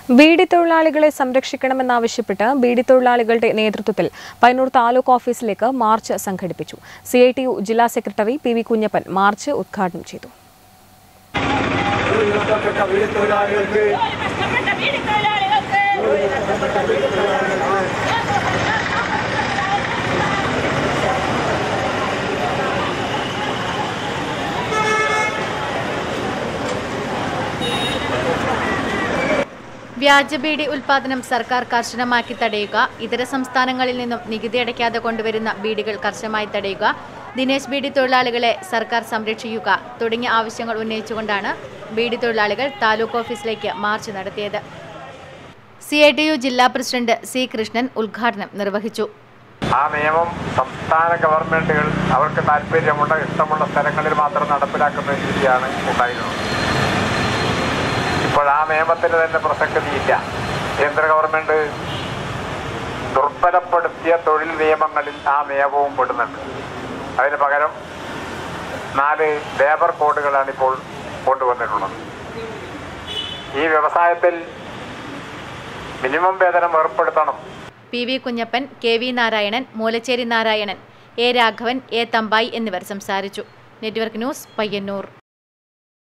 ബീഡി തൊഴിലാളികളെ സംരക്ഷിക്കണമെന്നാവശ്യപ്പെട്ട് ബീഡി തൊഴിലാളികളുടെ നേതൃത്വത്തിൽ പയ്യന്നൂർ താലൂക്ക് ഓഫീസിലേക്ക് മാർച്ച് സംഘടിപ്പിച്ചു സി ഐ ടി യു ജില്ലാ secretary P V Kunhappan march ഉദ്ഘാടനം ചെയ്തു കഷ്ടപ്പെട്ട വീട് തൊഴിലാളികൾക്ക് കഷ്ടപ്പെട്ട വീട് തൊഴിലാളികൾക്ക് വ്യാജബീഡി ഉൽപാദനം സർക്കാർ കർശനമാക്കി തടയുക ഇതര സംസ്ഥാനങ്ങളിൽ നിന്നും നികുതി അടയ്ക്കാതെ കൊണ്ടുവരുന്ന ബീഡികൾ കർശനമായി തടയുക ദിനേശ് ബീഡി തൊഴിലാളികളെ സർക്കാർ സംരക്ഷിക്കുക തുടങ്ങിയ ആവശ്യങ്ങൾ ഉന്നയിച്ചുകൊണ്ടാണ് ബീഡി തൊഴിലാളികൾ താലൂക്ക് ഓഫീസിലേക്ക് മാർച്ച് നടത്തിയത് സി ഐ ടി യു ജില്ലാ പ്രസിഡന്റ് സി കൃഷ്ണൻ ഉദ്ഘാടനം നിർവഹിച്ചു ആ നിയമം സംസ്ഥാന ഗവൺമെന്റുകൾ അവർക്ക് താല്പര്യമുള്ള ഇഷ്ടമുള്ള സ്ഥലങ്ങളിൽ മാത്രം നടപ്പിലാക്കുന്ന രീതിയാണ് ഉണ്ടായിരുന്നത് ഇപ്പോൾ ആ നിയമത്തിന് തന്നെ പ്രസക്തിയില്ല കേന്ദ്ര ഗവൺമെന്റ് ദുർബലപ്പെടുത്തിയ തൊഴിൽ നിയമങ്ങളിൽ ആ നിയമവും പെടുന്നുണ്ട് അതിന് പകരം നാല് ലേബർ കോഡുകളാണ് ഇപ്പോൾ കൊണ്ടുവന്നിട്ടുള്ളത് ഈ വ്യവസായത്തിൽ മിനിമം വേതനം ഏർപ്പെടുത്തണം P V Kunhappan K V Narayanan Moolacheri Narayanan A Raghavan A Thampayi എന്നിവർ സംസാരിച്ചു നെറ്റ്വർക്ക് ന്യൂസ് പയ്യന്നൂർ